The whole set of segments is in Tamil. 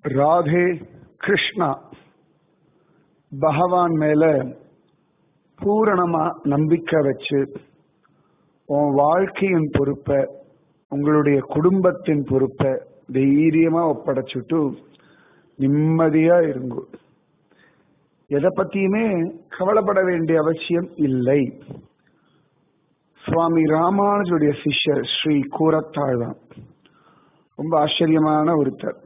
ராதே கிருஷ்ணா பகவான் மேல பூரணமா நம்பிக்கை வச்சு உன் வாழ்க்கையின் பொறுப்பை உங்களுடைய குடும்பத்தின் பொறுப்பை தைரியமா ஒப்படைச்சுட்டு நிம்மதியா இருங்க எதை பத்தியுமே கவலைப்பட வேண்டிய அவசியம் இல்லை சுவாமி ராமானுஜுடைய சிஷ்யர் ஸ்ரீ கூரத்தாழ்வான் ரொம்ப ஆச்சரியமான ஒருத்தர்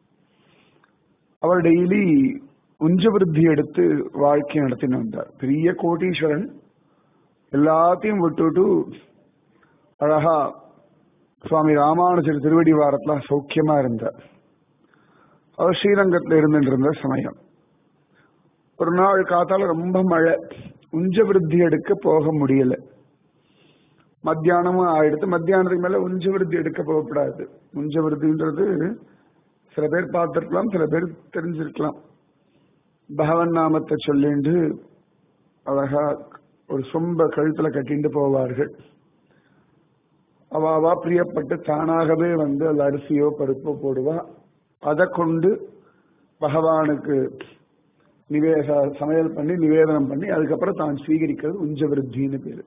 அவர் டெய்லி உஞ்சவிருத்தி எடுத்து வாழ்க்கை நடத்தின்னு வந்தார் பெரிய கோட்டீஸ்வரன் எல்லாத்தையும் விட்டுட்டு அழகா சுவாமி ராமானுஜர் திருவடி வாரத்துல சௌக்கியமா இருந்தார் அவர் ஸ்ரீரங்கத்தில் இருந்துட்டு இருந்த சமயம் ஒரு நாள் காத்தால ரொம்ப மழை உஞ்சவிருத்தி எடுக்க போக முடியல மத்தியானமும் ஆயிடுத்து மத்தியானத்துக்கு மேல உஞ்சவிருத்தி எடுக்க போகக்கூடாது உஞ்சவிருத்தின்றது சில பேர் பார்த்திருக்கலாம் சில பேர் தெரிஞ்சிருக்கலாம் பகவன் நாமத்தை சொல்லிண்டு அழகா ஒரு சொம்ப கழுத்துல கட்டிட்டு போவார்கள் அவாவா பிரியப்பட்டு தானாகவே வந்து அந்த அரிசியோ பருப்போ போடுவா அதை கொண்டு பகவானுக்கு நிவேத சமையல் பண்ணி நிவேதனம் பண்ணி அதுக்கப்புறம் தான் ஸ்வீகரிக்கிறது உஞ்சவிருத்தின்னு பேரு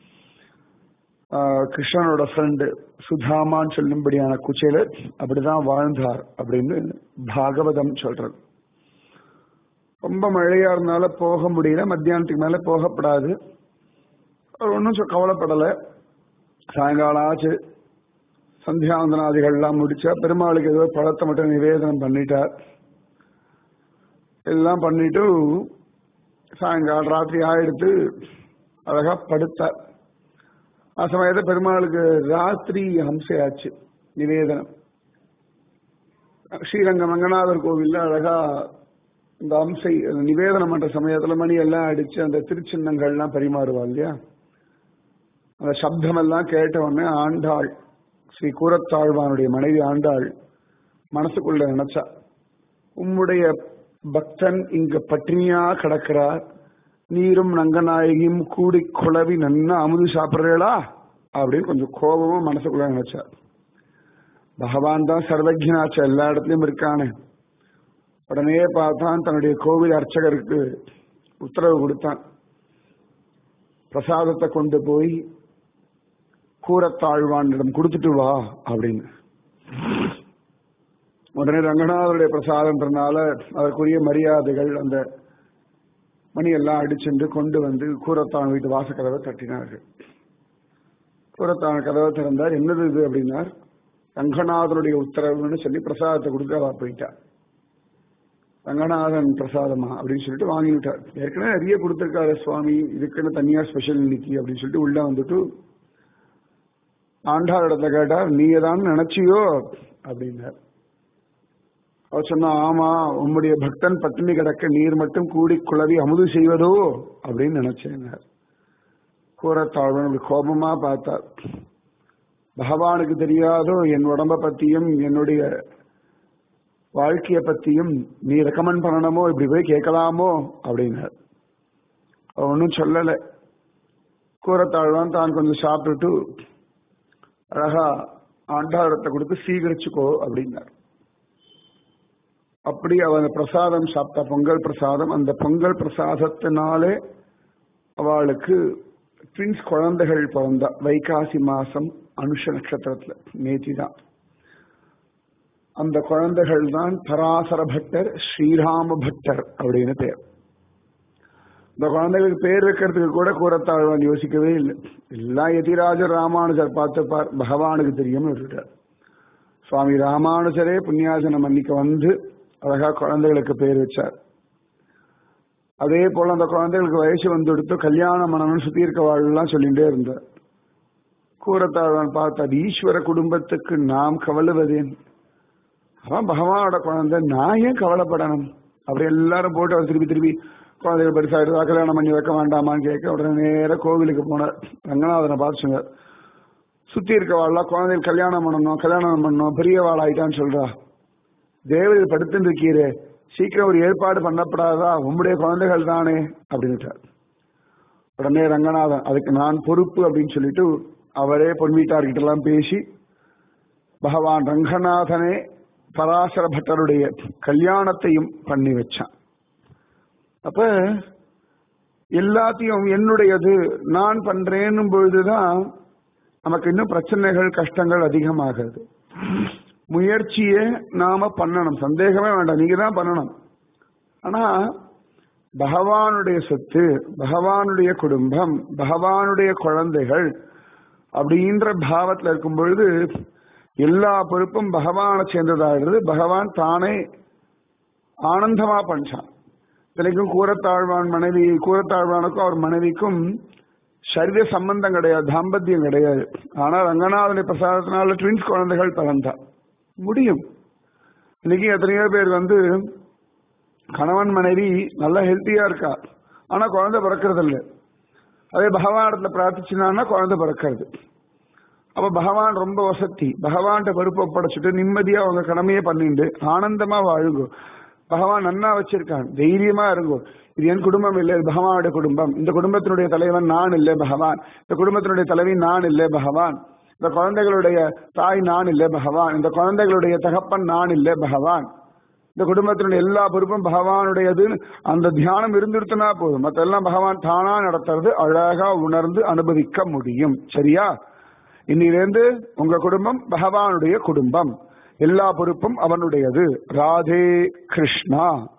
கிருஷ்ணனோட ஃப்ரெண்டு சுதாமான்னு சொல்லும்படியான குச்சேலர் அப்படிதான் வாழ்ந்தார் அப்படின்னு பாகவதம் சொல்றது ரொம்ப மழையா இருந்தால போக முடியல மத்தியானத்துக்கு மேல போகப்படாது அவர் ஒன்றும் கவலைப்படலை சாயங்காலம் ஆச்சு சந்தியாவந்தனாதிகள்லாம் முடிச்சா பெருமாளுக்கு ஏதோ பழத்தை மட்டும் நிவேதனம் பண்ணிட்டார் எல்லாம் பண்ணிட்டு சாயங்காலம் ராத்திரி ஆயிடுத்து அழகா படுத்தார் ஆ சமயத்தை பெருமாளுக்கு ராத்திரி ஹம்சையாச்சு நிவேதனம் ஸ்ரீரங்கம் ரங்கநாதர் கோவில்ல அழகா இந்த அம்சை நிவேதனம் பண்ற சமயத்துல மணி எல்லாம் அடிச்சு அந்த திருச்சின்னங்கள்லாம் பரிமாறுவா இல்லையா அந்த சப்தம் எல்லாம் கேட்ட உடனே ஆண்டாள் ஸ்ரீ கூரத்தாழ்வானுடைய மனைவி ஆண்டாள் மனசுக்குள்ள நினைச்சா உம்முடைய பக்தன் இங்க பட்டினியா கிடக்கிறார் நீரும் நங்கநாயகியும் கூடி குழவி நன்னா அமுது சாப்பிட்றீங்களா அப்படின்னு கொஞ்சம் கோபமா மனசுக்குள்ள நினைச்சார் பகவான் தான் சர்வஜனாச்ச எல்லா இடத்துலயும் இருக்கானே உடனே பார்த்தான் தன்னுடைய கோவில் அர்ச்சகருக்கு உத்தரவு கொடுத்தான் பிரசாதத்தை கொண்டு போய் கூரத்தாழ்வானிடம் கொடுத்துட்டு வா அப்படின்னு உடனே ரங்கநாதருடைய பிரசாதம்ன்றனால அதற்குரிய மரியாதைகள் அந்த மணி எல்லாம் அடிச்சுட்டு கொண்டு வந்து கூரத்தான் வீட்டு வாசக்கதவை தட்டினார்கள் கூரத்தான் கதவை திறந்தார் என்னது இது அப்படின்னார் ரங்கநாதனுடைய உத்தரவுன்னு சொல்லி பிரசாதத்தை கொடுக்க அவ போயிட்டா ரங்கநாதன் பிரசாதமா அப்படின்னு சொல்லிட்டு வாங்கிவிட்டார் ஏற்கனவே நிறைய கொடுத்திருக்காரு சுவாமி இதுக்குன்னு தனியா ஸ்பெஷல் இன்னைக்கு அப்படின்னு சொல்லிட்டு உள்ள வந்துட்டு ஆண்டாள் இடத்துல கேட்டார் நீ தான் நினைச்சியோ அப்படின்னார் அவர் சொன்னா ஆமா உம்முடைய பக்தன் பட்டினி கிடக்க நீர் மட்டும் கூடி குளவி அமுது செய்வதோ அப்படின்னு நினைச்சேன் கூறத்தாழ்வன் அப்படி கோபமா பார்த்தார் பகவானுக்கு தெரியாதோ என் உடம்ப பத்தியும் என்னுடைய வாழ்க்கைய பத்தியும் நீ ரெக்கமெண்ட் பண்ணணுமோ இப்படி போய் கேட்கலாமோ அப்படின்னார் அவர் ஒன்றும் சொல்லலை கூறத்தாழ்வான் தான் கொஞ்சம் சாப்பிட்டுட்டு அழகா ஆண்டாரத்தை கொடுத்து சீகரிச்சுக்கோ அப்படின்னார் அப்படி அவன் பிரசாதம் சாப்பிட்டா பொங்கல் பிரசாதம் அந்த பொங்கல் பிரசாதத்தினாலே அவளுக்கு ட்வின்ஸ் குழந்தைகள் பிறந்தா வைகாசி மாசம் அனுஷ நட்சத்திரத்துல நேத்தி தான் அந்த குழந்தைகள் தான் பராசர பட்டர் ஸ்ரீராம பட்டர் அப்படின்னு பேர் இந்த குழந்தைகளுக்கு பேர் வைக்கிறதுக்கு கூட கூறத்தாழ்வான் யோசிக்கவே இல்லை எல்லாம் எதிராஜர் ராமானுஜர் பார்த்துப்பார் பகவானுக்கு தெரியும்னு விட்டுட்டார் சுவாமி ராமானுஜரே புண்ணியாசனம் அன்னைக்கு வந்து அழகா குழந்தைகளுக்கு பேர் வச்சார் அதே போல அந்த குழந்தைகளுக்கு வயசு வந்து எடுத்து கல்யாணம் பண்ணணும்னு சுத்தி இருக்க வாழ்லாம் சொல்லிட்டே இருந்தார் கூறத்தாழ்வான் பார்த்தார் ஈஸ்வர குடும்பத்துக்கு நாம் கவலுவதேன் அவன் பகவானோட குழந்தை நான் ஏன் கவலைப்படணும் அப்படி எல்லாரும் போட்டு அவர் திருப்பி திருப்பி குழந்தைகள் பெருசாயிடுதா கல்யாணம் பண்ணி வைக்க வேண்டாமான்னு கேட்க உடனே நேர கோவிலுக்கு போனார் ரங்கநாதனை பார்த்து சொன்னார் சுத்தி இருக்கவாள்லாம் குழந்தைகள் கல்யாணம் பண்ணணும் கல்யாணம் பண்ணணும் பெரியவாள் ஆயிட்டான்னு சொல்றா தேவதை படுத்துட்டு இருக்கீரே சீக்கிரம் ஒரு ஏற்பாடு பண்ணப்படாதா உம்முடைய குழந்தைகள் தானே அப்படின்ட்டார் உடனே ரங்கநாதன் அதுக்கு நான் பொறுப்பு அப்படின்னு சொல்லிட்டு அவரே பொன் வீட்டார்கிட்ட எல்லாம் பேசி பகவான் ரங்கநாதனே பராசர பட்டருடைய கல்யாணத்தையும் பண்ணி வச்சான் அப்ப எல்லாத்தையும் என்னுடையது நான் பண்றேன்னும் பொழுதுதான் நமக்கு இன்னும் பிரச்சனைகள் கஷ்டங்கள் அதிகமாகுது முயற்சியே நாம பண்ணணும் சந்தேகமே வேண்டாம் நீங்க தான் பண்ணணும் ஆனா பகவானுடைய சொத்து பகவானுடைய குடும்பம் பகவானுடைய குழந்தைகள் அப்படின்ற பாவத்துல இருக்கும் பொழுது எல்லா பொறுப்பும் பகவானை சேர்ந்ததாகிறது பகவான் தானே ஆனந்தமா பண்ணான் இத்தனைக்கும் கூரத்தாழ்வான் மனைவி கூரத்தாழ்வானுக்கும் அவர் மனைவிக்கும் சரீர சம்பந்தம் கிடையாது தாம்பத்தியம் கிடையாது ஆனா ரங்கநாதனை பிரசாதத்தினால ட்வின்ஸ் குழந்தைகள் பிறந்தா முடியும் இன்னைக்கு எத்தனையோ பேர் வந்து கணவன் மனைவி நல்லா ஹெல்த்தியா இருக்கா ஆனா குழந்தை பிறக்கிறது இல்லை அதே பகவானத்துல பிரார்த்திச்சுனா குழந்தை பிறக்கிறது அப்ப பகவான் ரொம்ப வசதி பகவான்கிட்ட பொறுப்பு ஒப்படைச்சிட்டு நிம்மதியா அவங்க கடமையை பண்ணிட்டு ஆனந்தமா வாழுங்க பகவான் நன்னா வச்சிருக்கான் தைரியமா இருங்கோ இது என் குடும்பம் இல்லை இது பகவானுடைய குடும்பம் இந்த குடும்பத்தினுடைய தலைவன் நான் இல்லை பகவான் இந்த குடும்பத்தினுடைய தலைவி நான் இல்லை பகவான் இந்த குழந்தைகளுடைய தாய் நான் இல்லை பகவான் இந்த குழந்தைகளுடைய தகப்பன் நான் இல்லை பகவான் இந்த குடும்பத்தினுடைய எல்லா பொறுப்பும் பகவானுடையது அந்த தியானம் இருந்துடுத்துனா போதும் மற்றெல்லாம் பகவான் தானா நடத்துறது அழகா உணர்ந்து அனுபவிக்க முடியும் சரியா இன்னிலிருந்து உங்க குடும்பம் பகவானுடைய குடும்பம் எல்லா பொறுப்பும் அவனுடையது ராதே கிருஷ்ணா